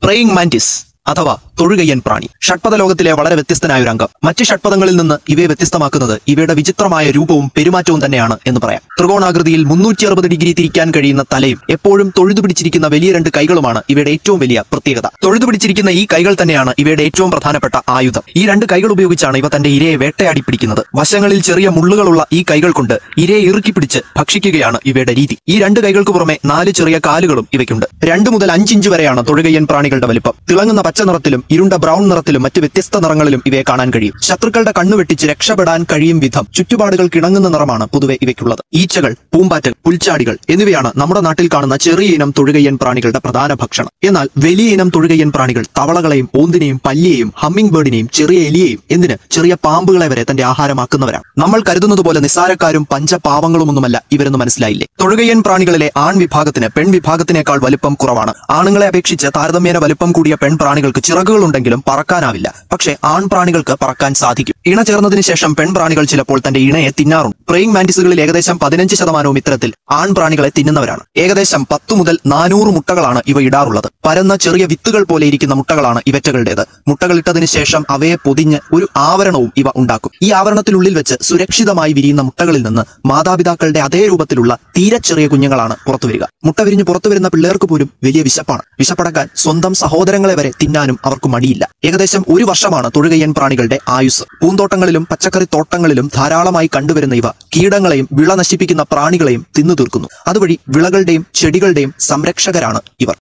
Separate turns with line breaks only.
praying mantis അഥവാ തൊഴുകയ്യൻ പ്രാണി ഷഡ്പദ ലോകത്തിലെ വളരെ വ്യത്യസ്തനായ ഒരു അംഗം മറ്റ് ഷഡ്പദങ്ങളിൽ നിന്ന് ഇവയെ വ്യത്യസ്തമാക്കുന്നത് ഇവയുടെ വിചിത്രമായ രൂപവും പെരുമാറ്റവും തന്നെയാണ് എന്ന് പറയാം ത്രികോണാകൃതിയിൽ മുന്നൂറ്റി അറുപത് ഡിഗ്രി തിരിക്കാൻ കഴിയുന്ന തലയും എപ്പോഴും തൊഴുതു പിടിച്ചിരിക്കുന്ന വലിയ രണ്ട് കൈകളുമാണ് ഇവയുടെ ഏറ്റവും വലിയ പ്രത്യേകത തൊഴുതു പിടിച്ചിരിക്കുന്ന ഈ കൈകൾ തന്നെയാണ് ഇവയുടെ ഏറ്റവും പ്രധാനപ്പെട്ട ആയുധം ഈ രണ്ട് കൈകൾ ഉപയോഗിച്ചാണ് ഇവ തന്റെ ഇരയെ വേട്ടയാടി പിടിക്കുന്നത് വശങ്ങളിൽ ചെറിയ മുള്ളുകളുള്ള ഈ കൈകൾ കൊണ്ട് ഇരയെ ഇറുക്കി പിടിച്ച് ഭക്ഷിക്കുകയാണ് ഇവയുടെ രീതി ഈ രണ്ട് കൈകൾക്ക് പുറമെ നാല് ചെറിയ കാലുകളും ഇവയ്ക്കുണ്ട് രണ്ട് മുതൽ അഞ്ച് ഇഞ്ച് വരെയാണ് തൊഴുകയ്യൻ പ്രാണികളുടെ വലിപ്പം തിളങ്ങുന്ന പച്ച നിറത്തിലും ഇരുണ്ട ബ്രൗൺ നിറത്തിലും മറ്റ് വ്യത്യസ്ത നിറങ്ങളിലും ഇവയെ കാണാൻ കഴിയും ശത്രുക്കളുടെ കണ്ണു വെട്ടിച്ച് രക്ഷപ്പെടാൻ കഴിയും വിധം ചുറ്റുപാടുകൾ കിണങ്ങുന്ന നിറമാണ് പൊതുവെ ഇവയ്ക്കുള്ളത് ഈച്ചകൾ പൂമ്പാറ്റകൾ പുൽച്ചാടികൾ എന്നിവയാണ് നമ്മുടെ നാട്ടിൽ കാണുന്ന ചെറിയ ഇനം തൊഴുകയ്യൻ പ്രാണികളുടെ പ്രധാന ഭക്ഷണം എന്നാൽ വലിയ ഇനം തൊഴുകയ്യൻ പ്രാണികൾ തവളകളെയും ഓന്തിനെയും പല്ലിയെയും ഹമ്മിംഗ് ബേർഡിനെയും ചെറിയ എലിയെയും എന്തിന് ചെറിയ പാമ്പുകളെ വരെ തന്റെ ആഹാരമാക്കുന്നവരാണ് നമ്മൾ കരുതുന്നത് പോലെ നിസ്സാരക്കാരും പഞ്ചപാവങ്ങളുമൊന്നുമല്ല ഇവരെന്ന് മനസ്സിലായില്ലേ തൊഴുകയ്യൻ പ്രാണികളിലെ ആൺ വിഭാഗത്തിന് പെൺ വിഭാഗത്തിനേക്കാൾ വലുപ്പം കുറവാണ് ആണുങ്ങളെ അപേക്ഷിച്ച് താരതമ്യേന വലുപ്പം കൂടിയ പെൺ പ്രാണികൾക്ക് ചിറകുകളുണ്ടെങ്കിലും പറക്കാനാവില്ല പക്ഷേ ആൺ പ്രാണികൾക്ക് പറക്കാൻ സാധിക്കും ഇണ ചേർന്നതിന് ശേഷം പെൺ പ്രാണികൾ ചിലപ്പോൾ തന്റെ ഇണയെ തിന്നാറുണ്ട് പ്രേയിങ് മാന്റിസുകളിൽ ഏകദേശം പതിനഞ്ച് ശതമാനവും ഇത്തരത്തിൽ ആൺ പ്രാണികളെ തിന്നുന്നവരാണ് ഏകദേശം പത്തു മുതൽ നാനൂറ് മുട്ടകളാണ് ഇവ ഇടാറുള്ളത് പരന്ന ചെറിയ വിത്തുകൾ പോലെ ഇരിക്കുന്ന മുട്ടകളാണ് ഇവറ്റകളുടേത് മുട്ടകൾ ഇട്ടതിന് ശേഷം അവയെ പൊതിഞ്ഞ് ഒരു ആവരണവും ഇവ ഉണ്ടാക്കും ഈ ആവരണത്തിനുള്ളിൽ വെച്ച് സുരക്ഷിതമായി വിരിയുന്ന മുട്ടകളിൽ നിന്ന് മാതാപിതാക്കളുടെ അതേ രൂപത്തിലുള്ള തീരെ ചെറിയ കുഞ്ഞുങ്ങളാണ് പുറത്തു വരിക മുട്ട വിരിഞ്ഞ് പുറത്തു വരുന്ന പിള്ളേർക്ക് പോലും വലിയ വിശപ്പാണ് വിശപ്പടക്കാൻ സ്വന്തം സഹോദരങ്ങളെ വരെ തിന്നാനും അവർക്ക് മടിയില്ല ഏകദേശം ഒരു വർഷമാണ് തൊഴുകയ്യൻ പ്രാണികളുടെ ആയുസ് പൂന്തോട്ടങ്ങളിലും പച്ചക്കറി തോട്ടങ്ങളിലും ധാരാളമായി കണ്ടുവരുന്ന ഇവ കീടങ്ങളെയും വിള നശിപ്പിക്കുന്ന പ്രാണികളെയും തിന്നു തീർക്കുന്നു അതുവഴി വിളകളുടെയും ചെടികളുടെയും സംരക്ഷകരാണ് ഇവർ